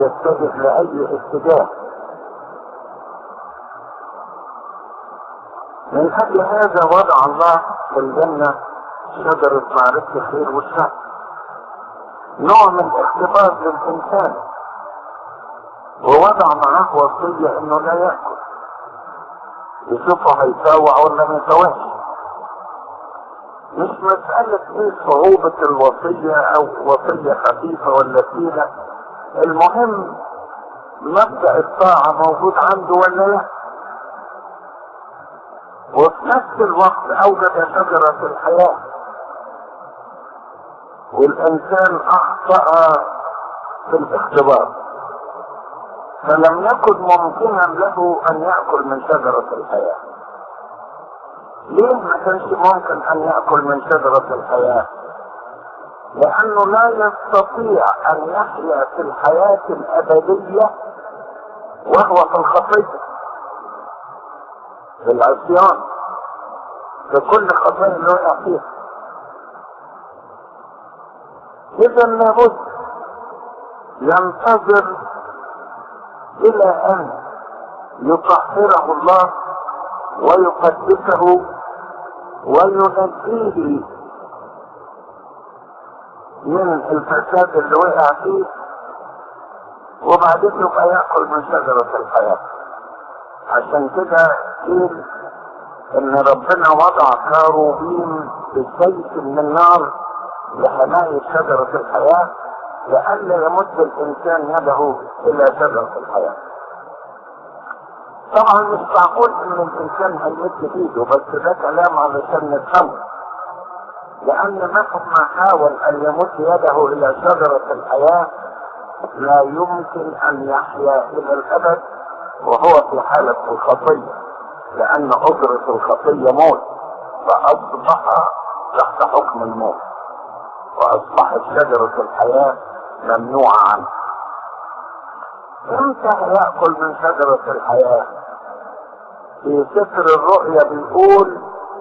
يتجه لأي اتجاه من أجل هذا وضع الله في الجنة شجرة معرفة الخير والشر نوع من اختبار للإنسان ووضع معاه وصية إنه لا يأكل يشوفه هيساوع ولا ما يساوعش مش مسألة ايه صعوبة الوصية او وصية خفيفة ولا ثقيلة المهم مبدأ الطاعة موجود عنده ولا لا وفي نفس الوقت اوجد شجرة الحياة والانسان اخطأ في الاختبار فلم يكن ممكنا له ان يأكل من شجرة الحياة ليه ما كانش ممكن ان يأكل من شجرة الحياة لانه لا يستطيع ان يحيا في الحياة الابدية وهو في الخطية في العصيان في كل خطية اللي وقع فيها اذا لابد ينتظر الى ان يطهره الله ويقدسه وينجيه من الفساد اللي وقع فيه وبعدين يبقى ياكل من شجرة الحياة عشان كده قيل ان ربنا وضع كاروبين بسيف من النار لحماية شجرة الحياة لئلا يمد الانسان يده الى شجرة الحياة طبعا مش معقول ان الانسان هيمد ايده بس ده كلام علشان نفهمه لان مهما حاول ان يمد يده الى شجرة الحياة لا يمكن ان يحيا الى الابد وهو في حالة الخطية لان اجرة الخطية موت فاصبح تحت حكم الموت واصبحت شجرة الحياة ممنوعة عنه امتى يأكل من شجرة الحياة في سفر الرؤيا بيقول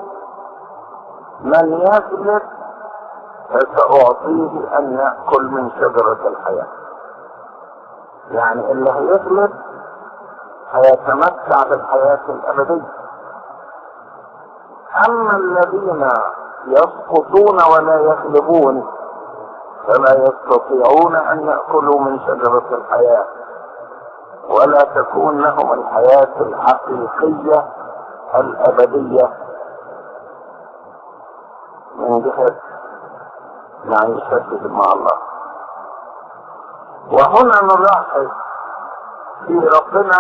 من يغلب فسأعطيه أن يأكل من شجرة الحياة يعني اللي هيغلب هيتمتع بالحياة الأبدية أما الذين يسقطون ولا يغلبون فلا يستطيعون أن يأكلوا من شجرة الحياة ولا تكون لهم الحياة الحقيقية الأبدية من جهة معيشتهم مع الله وهنا نلاحظ في ربنا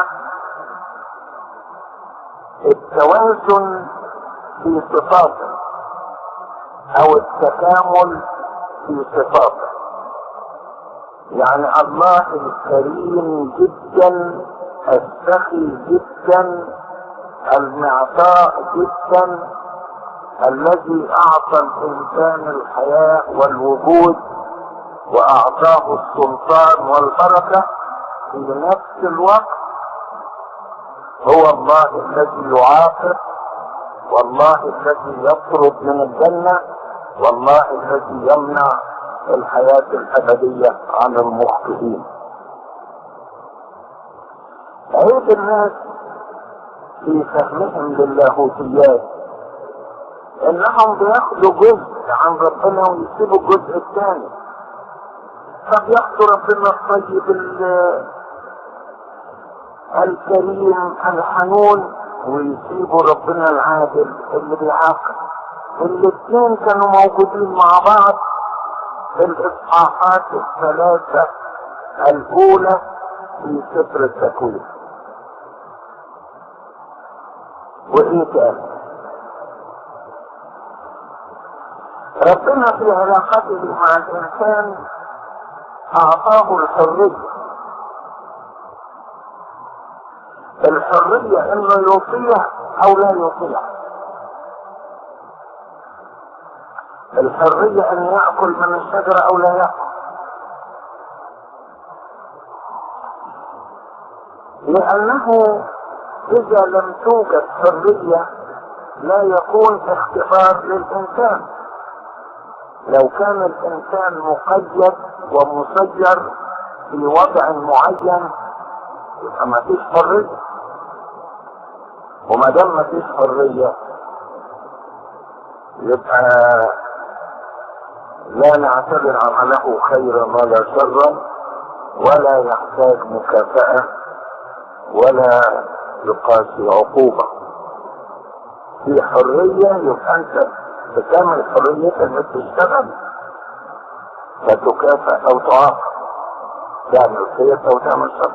التوازن في صفاته او التكامل في صفاته يعني الله الكريم جدا السخي جدا المعطاء جدا الذي اعطى الانسان الحياة والوجود واعطاه السلطان والبركة في نفس الوقت هو الله الذي يعاقب والله الذي يطرد من الجنة والله الذي يمنع الحياة الأبدية عن المخطئين عيب الناس في فهمهم للاهوتيات انهم بياخدوا جزء عن ربنا ويسيبوا الجزء الثاني فبياخدوا ربنا الطيب الكريم الحنون ويسيبوا ربنا العادل اللي بيعاقب الاثنين كانوا موجودين مع بعض في الاصحاحات الثلاثة الاولى في سفر التكوين وايه تاني ربنا في علاقته مع الانسان اعطاه الحرية الحرية انه يطيع او لا يطيع الحرية ان يأكل من الشجرة او لا يأكل لانه اذا لم توجد حرية لا يكون اختبار للانسان لو كان الانسان مقيد ومسجر في وضع معين يبقى ما فيش حرية وما دام ما فيش حرية يبقى لا نعتبر عمله خيرا ولا شرا ولا يحتاج مكافأة ولا يقاسي عقوبة في حرية يبقى انت بكامل حريتك انك تشتغل فتكافئ او تعاقب تعمل خير او تعمل شر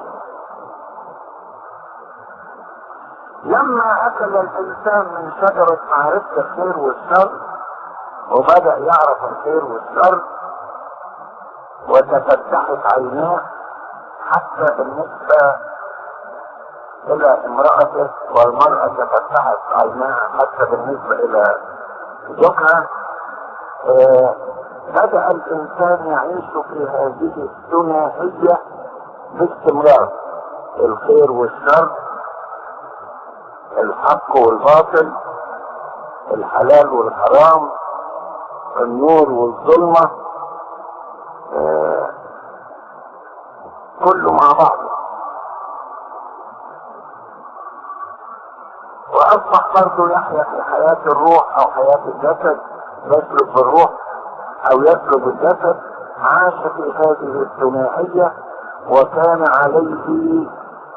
لما اكل الانسان من شجرة معرفة الخير والشر وبدأ يعرف الخير والشر وتفتحت عيناه حتى بالنسبة إلى امرأته والمرأة تفتحت عيناها حتى بالنسبة إلى زوجها آه بدأ الإنسان يعيش في هذه الثنائية باستمرار الخير والشر الحق والباطل الحلال والحرام النور والظلمة آه كله مع بعضه وأصبح برضه يحيا في حياة الروح أو حياة الجسد يسلك بالروح أو يسلك بالجسد عاش في هذه الثنائية وكان عليه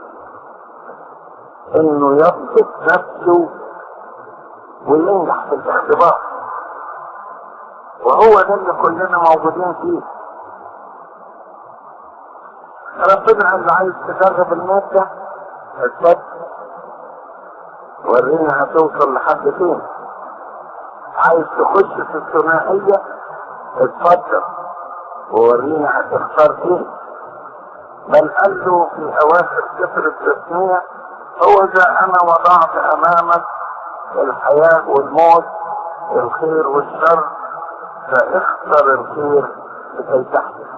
انه يضبط نفسه وينجح في الاختبار وهو ده اللي كلنا موجودين فيه ربنا قال له عايز تجرب المادة اتفضل ورينا هتوصل لحد فين عايز تخش في الثنائية اتفضل وورينا هتختار فين بل قال له في اواخر سفر التثنية هو ذا انا وضعت امامك الحياة والموت الخير والشر فاختر الخير لكي تحيا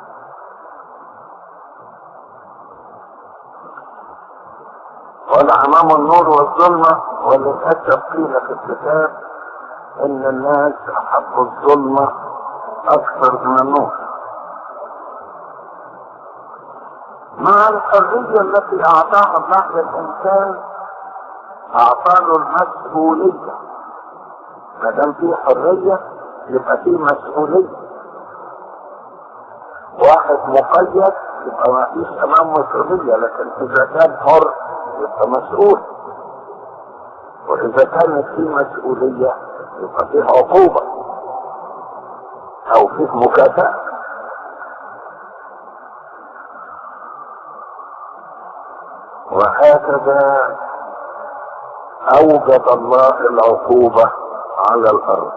ولا امام النور والظلمة وللأسف قيل في الكتاب ان الناس احبوا الظلمة اكثر من النور مع الحرية التي اعطاها الله للانسان اعطى له المسؤولية ما دام في حرية يبقى في مسؤولية واحد مقيد يبقى ما فيش امام مسؤولية لكن اذا كان حر يبقى مسؤول واذا كانت في مسؤولية يبقى فيه عقوبة او فيه مكافأة وهكذا اوجد الله العقوبة على الارض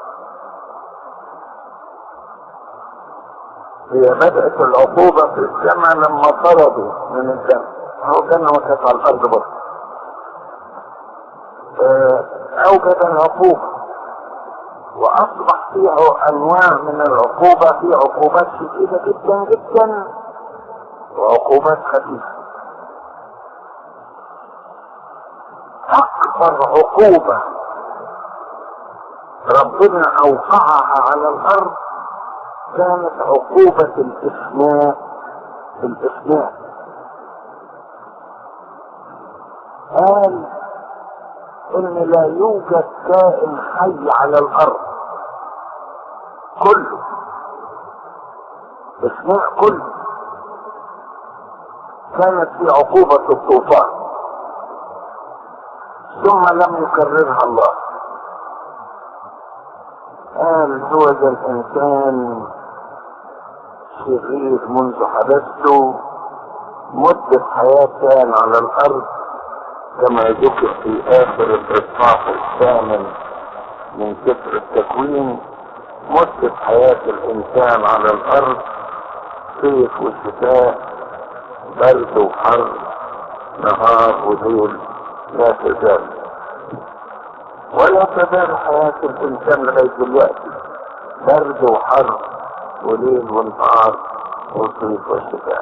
هي بدأت العقوبة في السماء لما طردوا من السماء هو كان وكانت على الارض برضه اوجد العقوبة واصبح فيه انواع من العقوبة في عقوبات شديدة جدا جدا وعقوبات خفيفة اكبر عقوبة ربنا اوقعها على الارض كانت عقوبة الاسماء الاسماء قال ان لا يوجد كائن حي على الارض كله اسماء كله كانت في عقوبة الطوفان ثم لم يكررها الله قال هو ذا الانسان شرير منذ حدثته مدة حياة كان على الارض كما ذكر في اخر الاصحاح الثامن من سفر التكوين مدة حياة الانسان على الارض صيف وشتاء برد وحر نهار وليل لا تزال ولا تزال حياة الانسان لغاية دلوقتي برد وحر وليل ونهار وصيف وشتاء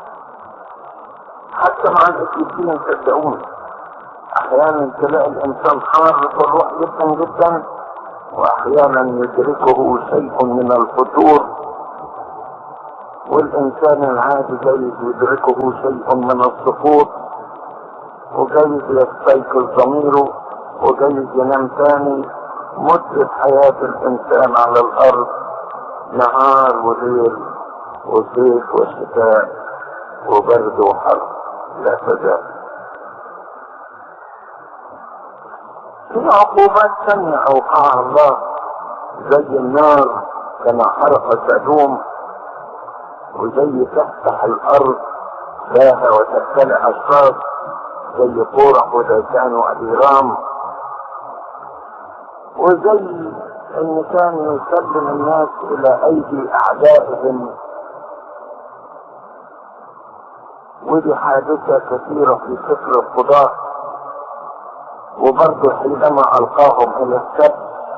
حتى مع الاتيوبيين صدقوني احيانا تلاقي الانسان حار في الروح جدا جدا واحيانا يدركه شيء من الفتور والإنسان العادي جايز يدركه شيء من السقوط وجايز يستيقظ ضميره وجايز ينام تاني مدة حياة الإنسان على الأرض نهار وليل وصيف وشتاء وبرد وحر لا تزال في عقوبات ثانية أوقعها الله زي النار كما حرق سدوم وزي تفتح الأرض فيها وتبتلع أشخاص زي قورح وديسان وأبيرام وزي ان كان يسلم الناس الى ايدي اعدائهم ودي حادثة كثيرة في سفر القضاء وبرضه حينما القاهم الى السبت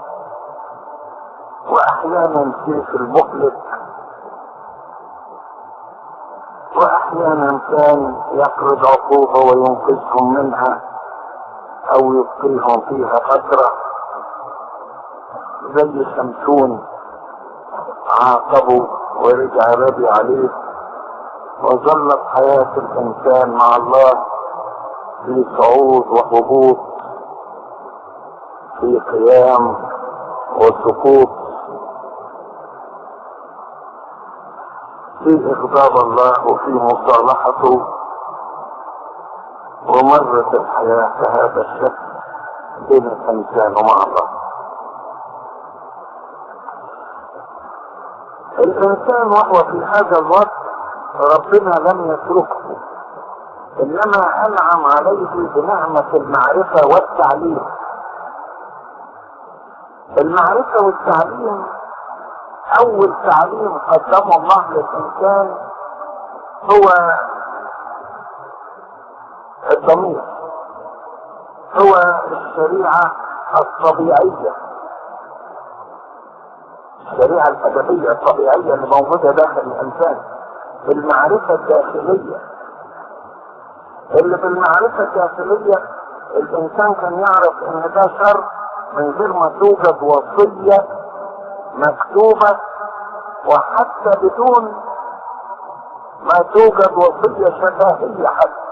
واحيانا سيف المهلك واحيانا كان يقرض عقوبة وينقذهم منها او يبقيهم فيها فتره زي شمسون عاقبه ورجع رضي عليه وظلت حياة الإنسان مع الله في صعود وهبوط في قيام وسقوط في إغضاب الله وفي مصالحته ومرت الحياة بهذا الشكل بين الإنسان ومع الله الإنسان وهو في هذا الوقت ربنا لم يتركه إنما أنعم عليه بنعمة المعرفة والتعليم المعرفة والتعليم أول تعليم قدمه الله للإنسان هو الضمير هو الشريعة الطبيعية الشريعة الأدبية الطبيعية اللي موجودة داخل الإنسان المعرفة الداخلية اللي بالمعرفة الداخلية الإنسان كان يعرف إن ده شر من غير ما توجد وصية مكتوبة وحتى بدون ما توجد وصية شفاهية حتى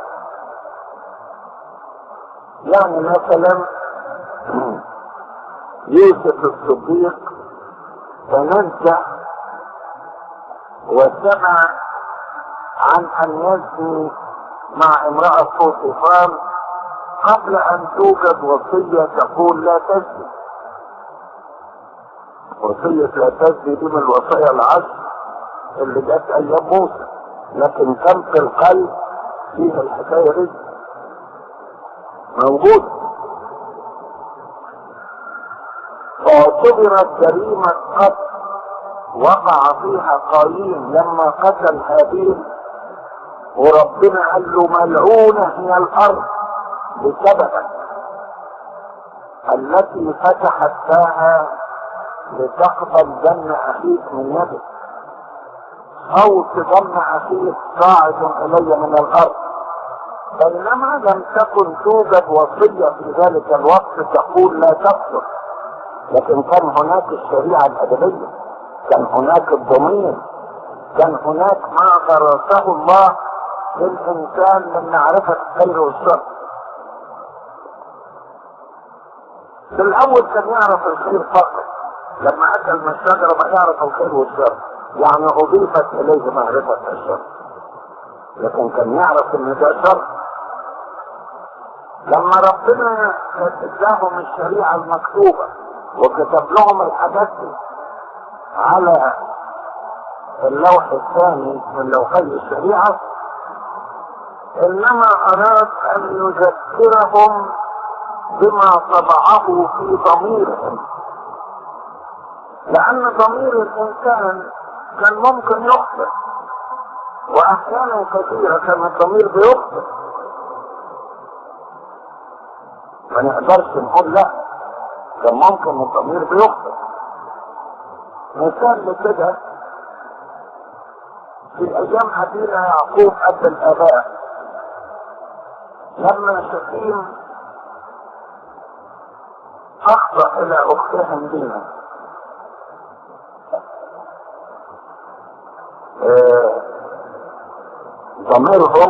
يعني مثلا يوسف الصديق تنزه وسمع عن ان يزني مع امرأة فوتيفار قبل ان توجد وصية تقول لا تزني وصية لا تزني دي من الوصايا العشر اللي جت ايام موسى لكن كم في القلب فيها الحكاية دي موجود واعتبرت جريمة قتل وقع فيها قايين لما قتل هابيل وربنا قال له ملعونة هي الأرض بسببك التي فتحت فاها لتقبل دم أخيك من يدك صوت دم أخيك صاعد إلي من الأرض بينما لم تكن توجد وصية في ذلك الوقت تقول لا تقتل لكن كان هناك الشريعة الأدبية كان هناك الضمير كان هناك ما غرسه الله للإنسان من معرفة الخير والشر في الأول كان يعرف الخير فقط لما أكل من الشجرة ما يعرف الخير والشر يعني أضيفت إليه معرفة الشر لكن كان يعرف إن ده شر لما ربنا اداهم الشريعة المكتوبة وكتب لهم الحاجات دي على اللوح الثاني من لوحي الشريعة انما اراد ان يذكرهم بما طبعه في ضميرهم لان ضمير الانسان كان ممكن يخطئ واحيانا كثيرة كان الضمير بيخطئ ما نقدرش نقول لا كان ممكن الضمير بيخطئ مثال لكده في ايام ابينا يعقوب اب الاباء لما شكيم اخطا الى اختهم دينا آه، ضميرهم